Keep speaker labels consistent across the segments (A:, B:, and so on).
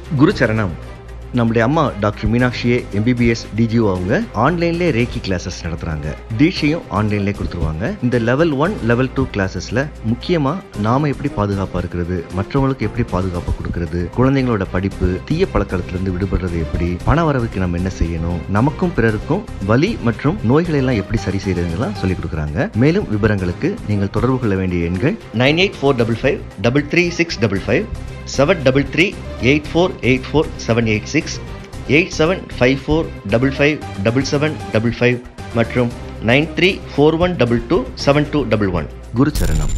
A: குரு சரணம் நம்முடைய அம்மா டாக்டர் மீனாட்சியே எம்பிபிஎஸ் டிஜிஓ அவங்க ஆன்லைன்லேயே ரேக்கி கிளாஸஸ் நடத்துறாங்க தீட்சையும் ஆன்லைன்லேயே கொடுத்துருவாங்க இந்த லெவல் ஒன் லெவல் டூ கிளாஸஸ்ல முக்கியமா நாம எப்படி பாதுகாப்பா இருக்கிறது மற்றவங்களுக்கு எப்படி பாதுகாப்பு கொடுக்கிறது குழந்தைங்களோட படிப்பு தீய பழக்கத்திலிருந்து விடுபடுறது எப்படி பண வரவுக்கு நம்ம என்ன செய்யணும் நமக்கும் பிறருக்கும் வலி மற்றும் நோய்களை எல்லாம் எப்படி சரி செய்யறதுலாம் சொல்லி கொடுக்குறாங்க மேலும் விவரங்களுக்கு நீங்கள் தொடர்பு கொள்ள வேண்டிய எண்கள் nine eight four double five double three six double five seven double three eight four eight four seven eight six eight seven five four double five double seven double five மற்றும் nine three four one double two seven two double one குரு சரணம்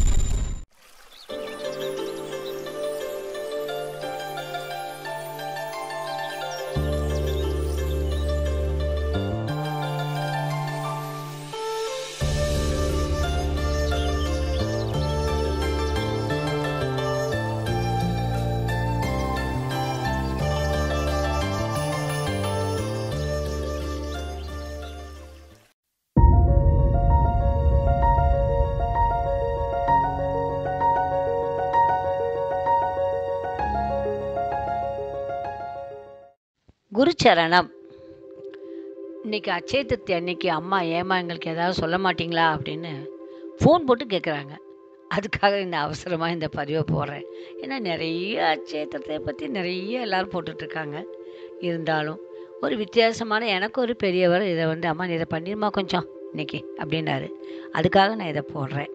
B: குருச்சரணம் இன்னைக்கு அச்சய திருத்தி அன்னைக்கு அம்மா ஏமா எங்களுக்கு ஏதாவது சொல்ல மாட்டீங்களா அப்படின்னு ஃபோன் போட்டு கேட்குறாங்க அதுக்காக இந்த அவசரமாக இந்த பதிவை போடுறேன் ஏன்னா நிறைய அச்சய திருத்தியை பற்றி நிறைய எல்லோரும் போட்டுட்ருக்காங்க இருந்தாலும் ஒரு வித்தியாசமான எனக்கு ஒரு பெரியவர் இதை வந்து அம்மா நீ இதை பண்ணிருமா கொஞ்சம் இன்னைக்கு அப்படின்னாரு அதுக்காக நான் இதை போடுறேன்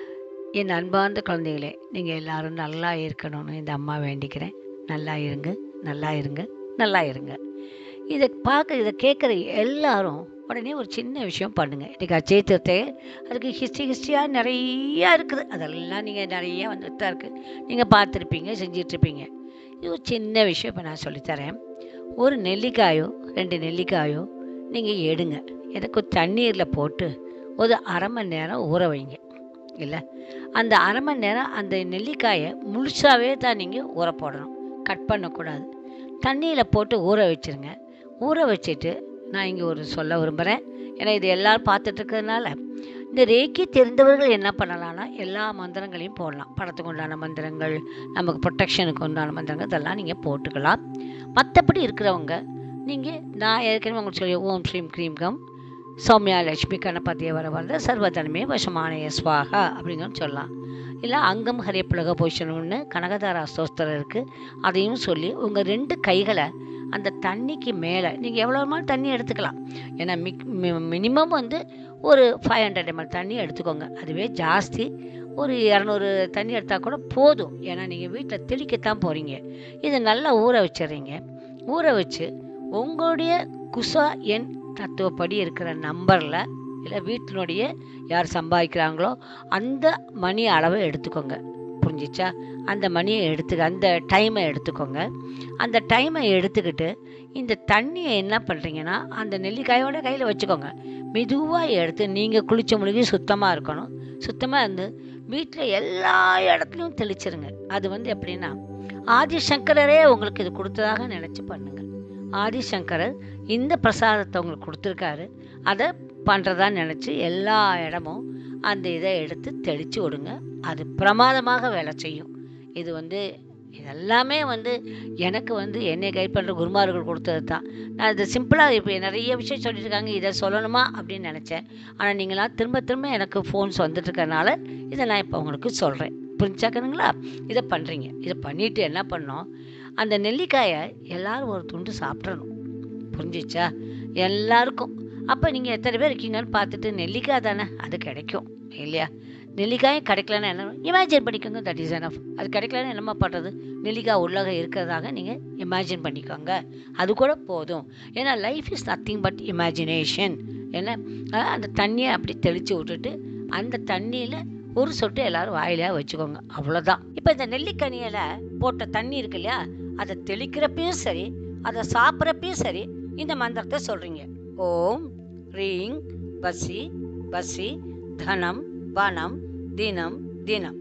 B: என் அன்பார்ந்த குழந்தைகளே நீங்கள் எல்லாரும் நல்லா இருக்கணும்னு இந்த அம்மா வேண்டிக்கிறேன் நல்லா இருங்க நல்லா இருங்க நல்லா இருங்க இதை பார்க்க இதை கேட்குற எல்லாரும் உடனே ஒரு சின்ன விஷயம் பண்ணுங்கள் இன்றைக்கி அச்சய திருத்தே அதுக்கு ஹிஸ்ட்ரி ஹிஸ்ட்ரியாக நிறையா இருக்குது அதெல்லாம் நீங்கள் நிறைய வந்துட்டு தான் இருக்குது நீங்கள் பார்த்துருப்பீங்க செஞ்சிட்ருப்பீங்க இது ஒரு சின்ன விஷயம் இப்போ நான் சொல்லித்தரேன் ஒரு நெல்லிக்காயோ ரெண்டு நெல்லிக்காயோ நீங்கள் எடுங்க எனக்கு தண்ணீரில் போட்டு ஒரு அரை மணி நேரம் ஊற வைங்க இல்லை அந்த அரை மணி நேரம் அந்த நெல்லிக்காயை முழுசாகவே தான் நீங்கள் ஊற போடணும் கட் பண்ணக்கூடாது தண்ணியில் போட்டு ஊற வச்சுருங்க ஊற வச்சுட்டு நான் இங்கே ஒரு சொல்ல விரும்புகிறேன் ஏன்னா இது எல்லோரும் பார்த்துட்டு இருக்கிறதுனால இந்த ரேக்கி தெரிந்தவர்கள் என்ன பண்ணலாம்னா எல்லா மந்திரங்களையும் போடலாம் படத்துக்கு உண்டான மந்திரங்கள் நமக்கு ப்ரொட்டெக்ஷனுக்கு உண்டான மந்திரங்கள் இதெல்லாம் நீங்கள் போட்டுக்கலாம் மற்றபடி இருக்கிறவங்க நீங்கள் நான் ஏற்கனவே உங்களுக்கு சொல்லி ஓம் ஸ்ரீம் க்ரீம் கம் சௌமியா லட்சுமி கணபதியை வர வரத சர்வதனமே வசமானய ஸ்வாகா அப்படின்னு சொல்லலாம் இல்லை அங்கம் ஹரிய புலக போஷணம்னு கனகதாரா ஸ்தோஸ்திரம் இருக்குது அதையும் சொல்லி உங்கள் ரெண்டு கைகளை அந்த தண்ணிக்கு மேலே நீங்கள் எவ்வளோ நாள் தண்ணி எடுத்துக்கலாம் ஏன்னா மிக் மினிமம் வந்து ஒரு ஃபைவ் ஹண்ட்ரட் எம்எல் தண்ணி எடுத்துக்கோங்க அதுவே ஜாஸ்தி ஒரு இரநூறு தண்ணி எடுத்தால் கூட போதும் ஏன்னா நீங்கள் வீட்டில் தெளிக்கத்தான் போகிறீங்க இதை நல்லா ஊற வச்சிடுறீங்க ஊற வச்சு உங்களுடைய குசா எண் தத்துவப்படி இருக்கிற நம்பரில் இல்லை வீட்டினுடைய யார் சம்பாதிக்கிறாங்களோ அந்த மணி அளவை எடுத்துக்கோங்க புரிஞ்சிச்சா அந்த மணியை எடுத்துக்க அந்த டைமை எடுத்துக்கோங்க அந்த டைமை எடுத்துக்கிட்டு இந்த தண்ணியை என்ன பண்ணுறீங்கன்னா அந்த நெல்லிக்காயோட கையில் வச்சுக்கோங்க மெதுவாக எடுத்து நீங்கள் குளிச்ச முழுகி சுத்தமாக இருக்கணும் சுத்தமாக இருந்து வீட்டில் எல்லா இடத்துலையும் தெளிச்சிருங்க அது வந்து எப்படின்னா ஆதிசங்கரரே உங்களுக்கு இது கொடுத்ததாக நினச்சி பண்ணுங்கள் ஆதிசங்கரர் இந்த பிரசாதத்தை உங்களுக்கு கொடுத்துருக்காரு அதை பண்ணுறதா நினச்சி எல்லா இடமும் அந்த இதை எடுத்து தெளித்து விடுங்க அது பிரமாதமாக வேலை செய்யும் இது வந்து இதெல்லாமே வந்து எனக்கு வந்து என்னை கைட் பண்ணுற குருமார்கள் கொடுத்தது தான் நான் இது சிம்பிளாக இப்போ நிறைய விஷயம் சொல்லியிருக்காங்க இதை சொல்லணுமா அப்படின்னு நினச்சேன் ஆனால் நீங்களாம் திரும்ப திரும்ப எனக்கு ஃபோன்ஸ் வந்துட்டுருக்கறனால இதை நான் இப்போ உங்களுக்கு சொல்கிறேன் புரிஞ்சாக்கணுங்களா இதை பண்ணுறீங்க இதை பண்ணிவிட்டு என்ன பண்ணோம் அந்த நெல்லிக்காயை எல்லோரும் ஒரு துண்டு சாப்பிட்றணும் புரிஞ்சிச்சா எல்லாருக்கும் அப்போ நீங்கள் எத்தனை பேர் இருக்கீங்கன்னு பார்த்துட்டு நெல்லிக்காய் தானே அது கிடைக்கும் இல்லையா நெல்லிக்காயும் கிடைக்கலன்னா என்ன இமேஜின் பண்ணிக்கோங்க தட் இஸ் எனஃப் அது கிடைக்கலன்னா என்னம்மா பண்ணுறது நெல்லிக்காய் உள்ளக இருக்கிறதாக நீங்கள் இமேஜின் பண்ணிக்கோங்க அது கூட போதும் ஏன்னா life is nothing but imagination ஏன்னா அந்த தண்ணியை அப்படி தெளித்து விட்டுட்டு அந்த தண்ணியில் ஒரு சொட்டு எல்லாரும் வாயிலாக வச்சுக்கோங்க அவ்வளோதான் இப்போ இந்த நெல்லிக்கனியில் போட்ட தண்ணி இருக்கு இல்லையா அதை தெளிக்கிறப்பையும் சரி அதை சாப்பிட்றப்பையும் சரி இந்த மந்திரத்தை சொல்கிறீங்க ஓம் ரீங் பசி பசி தனம் வனம் தினம் தினம்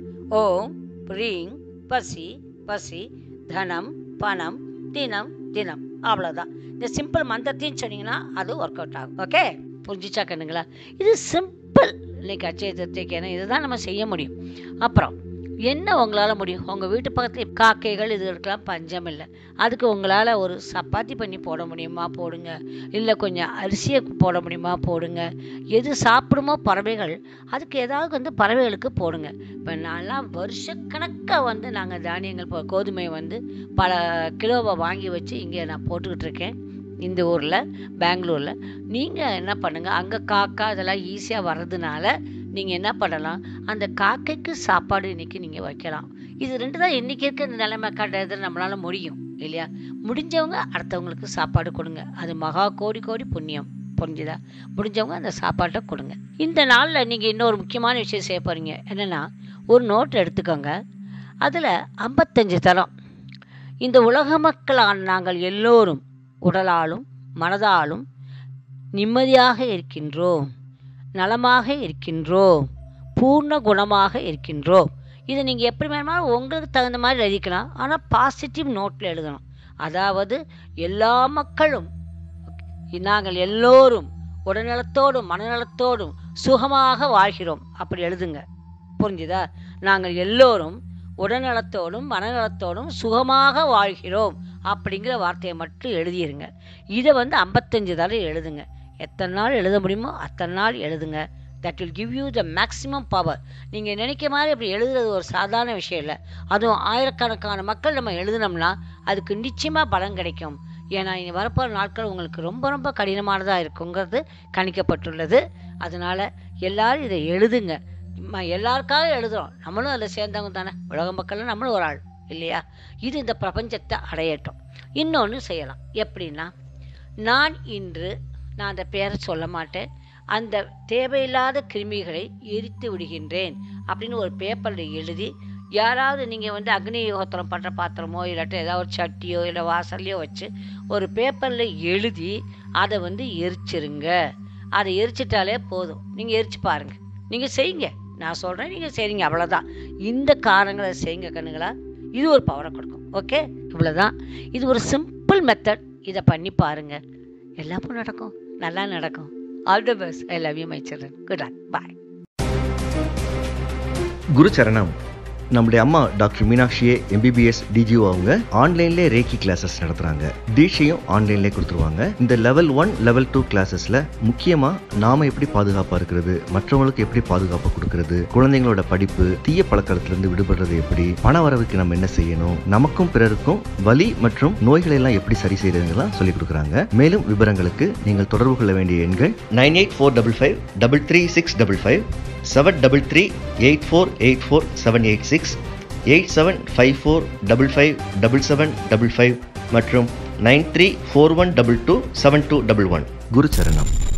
B: ஓம் ரீங் பசி பசி தனம் பணம் தினம் தினம் அவ்வளோதான் இந்த சிம்பிள் மந்திரத்தையும் சொன்னீங்கன்னா அது ஒர்க் அவுட் ஆகும் ஓகே புரிஞ்சிச்சா கண்ணுங்களா இது சிம்பிள் இன்னைக்கு அச்சய திருத்திக்கு ஏன்னா இதுதான் நம்ம செய்ய முடியும் அப்புறம் என்ன உங்களால் முடியும் உங்கள் வீட்டு பக்கத்துல காக்கைகள் இதுகளுக்கெல்லாம் பஞ்சம் இல்லை அதுக்கு உங்களால் ஒரு சப்பாத்தி பண்ணி போட முடியுமா போடுங்க இல்லை கொஞ்சம் அரிசியை போட முடியுமா போடுங்க எது சாப்பிடுமோ பறவைகள் அதுக்கு ஏதாவது வந்து பறவைகளுக்கு போடுங்க இப்போ நான்லாம் வருஷக்கணக்காக வந்து நாங்கள் தானியங்கள் போ கோதுமை வந்து பல கிலோவை வாங்கி வச்சு இங்கே நான் போட்டுக்கிட்டு இருக்கேன் இந்த ஊரில் பெங்களூரில் நீங்கள் என்ன பண்ணுங்கள் அங்கே காக்கா அதெல்லாம் ஈஸியாக வர்றதுனால நீங்கள் என்ன பண்ணலாம் அந்த காக்கைக்கு சாப்பாடு இன்னைக்கு நீங்கள் வைக்கலாம் இது ரெண்டு தான் இன்றைக்கி இருக்க இந்த நிலைமை காட்டுறது நம்மளால முடியும் இல்லையா முடிஞ்சவங்க அடுத்தவங்களுக்கு சாப்பாடு கொடுங்க அது மகா கோடி கோடி புண்ணியம் புரிஞ்சுதா முடிஞ்சவங்க அந்த சாப்பாட்டை கொடுங்க இந்த நாளில் நீங்கள் இன்னொரு முக்கியமான விஷயம் செய்ய போகிறீங்க என்னென்னா ஒரு நோட் எடுத்துக்கோங்க அதில் ஐம்பத்தஞ்சு தரம் இந்த உலக மக்களான நாங்கள் எல்லோரும் உடலாலும் மனதாலும் நிம்மதியாக இருக்கின்றோம் நலமாக இருக்கின்றோம் பூர்ண குணமாக இருக்கின்றோம் இதை நீங்கள் எப்படி வேணுமாலும் உங்களுக்கு தகுந்த மாதிரி எழுதிக்கலாம் ஆனால் பாசிட்டிவ் நோட்டில் எழுதணும் அதாவது எல்லா மக்களும் நாங்கள் எல்லோரும் உடல்நலத்தோடும் மனநலத்தோடும் சுகமாக வாழ்கிறோம் அப்படி எழுதுங்க புரிஞ்சுதா நாங்கள் எல்லோரும் உடல்நலத்தோடும் மனநலத்தோடும் சுகமாக வாழ்கிறோம் அப்படிங்கிற வார்த்தையை மட்டும் எழுதிருங்க இதை வந்து ஐம்பத்தஞ்சு தடவை எழுதுங்க எத்தனை நாள் எழுத முடியுமோ அத்தனை நாள் எழுதுங்க that will give you the maximum power நீங்கள் நினைக்க மாதிரி அப்படி எழுதுறது ஒரு சாதாரண விஷயம் இல்லை அதுவும் ஆயிரக்கணக்கான மக்கள் நம்ம எழுதுனோம்னா அதுக்கு நிச்சயமாக பலன் கிடைக்கும் ஏன்னா இனி வரப்போகிற நாட்கள் உங்களுக்கு ரொம்ப ரொம்ப கடினமானதாக இருக்குங்கிறது கணிக்கப்பட்டுள்ளது அதனால் எல்லாரும் இதை எழுதுங்க ம- எல்லாருக்காக எழுதுறோம் நம்மளும் அதில் சேர்ந்தவங்க தானே உலக மக்களும் நம்மளும் ஒரு ஆள் இல்லையா இது இந்த பிரபஞ்சத்தை அடையட்டும் இன்னொன்று செய்யலாம் எப்படின்னா நான் இன்று நான் அந்த பேரை சொல்ல மாட்டேன் அந்த தேவையில்லாத கிருமிகளை எரித்து விடுகின்றேன் அப்படின்னு ஒரு பேப்பரில் எழுதி யாராவது நீங்கள் வந்து அக்னி யோகத்திரம் பண்ணுற பாத்திரமோ இல்லாட்டி ஏதாவது ஒரு சட்டியோ இல்லை வாசல்லையோ வச்சு ஒரு பேப்பரில் எழுதி அதை வந்து எரிச்சிருங்க அதை எரிச்சிட்டாலே போதும் நீங்கள் எரிச்சு பாருங்க நீங்கள் செய்யுங்க நான் சொல்கிறேன் நீங்கள் செய்றீங்க அவ்வளோதான் இந்த காரணங்களை செய்யுங்க கண்ணுங்களா இது ஒரு பவரை கொடுக்கும் ஓகே இவ்வளோதான் இது ஒரு சிம்பிள் மெத்தட் இதை பண்ணி பாருங்க எல்லாமும் நடக்கும் நல்லா நடக்கும் all the best I love you my children good on bye
A: குரு சரணம் நம்முடைய அம்மா டாக்டர் மீனாட்சியே எம்பிபிஎஸ் டிஜிஓ அவங்க ஆன்லைன்லேயே ரேக்கி கிளாஸஸ் நடத்துறாங்க தீட்சையும் ஆன்லைன்லேயே கொடுத்துருவாங்க இந்த லெவல் ஒன் லெவல் டூ கிளாஸஸ்ல முக்கியமா நாம எப்படி பாதுகாப்பா இருக்கிறது மற்றவங்களுக்கு எப்படி பாதுகாப்பு கொடுக்கிறது குழந்தைங்களோட படிப்பு தீய பழக்கத்திலிருந்து விடுபடுறது எப்படி பண வரவுக்கு நம்ம என்ன செய்யணும் நமக்கும் பிறருக்கும் வலி மற்றும் நோய்களை எல்லாம் எப்படி சரி செய்யறதுங்கெல்லாம் சொல்லி கொடுக்குறாங்க மேலும் விவரங்களுக்கு நீங்கள் தொடர்பு கொள்ள வேண்டிய எண்கள் nine eight four double five double three six double five seven double three eight four eight four seven eight six eight seven five four double five double seven double five மற்றும் nine three four one double two seven two double one குரு சரணம்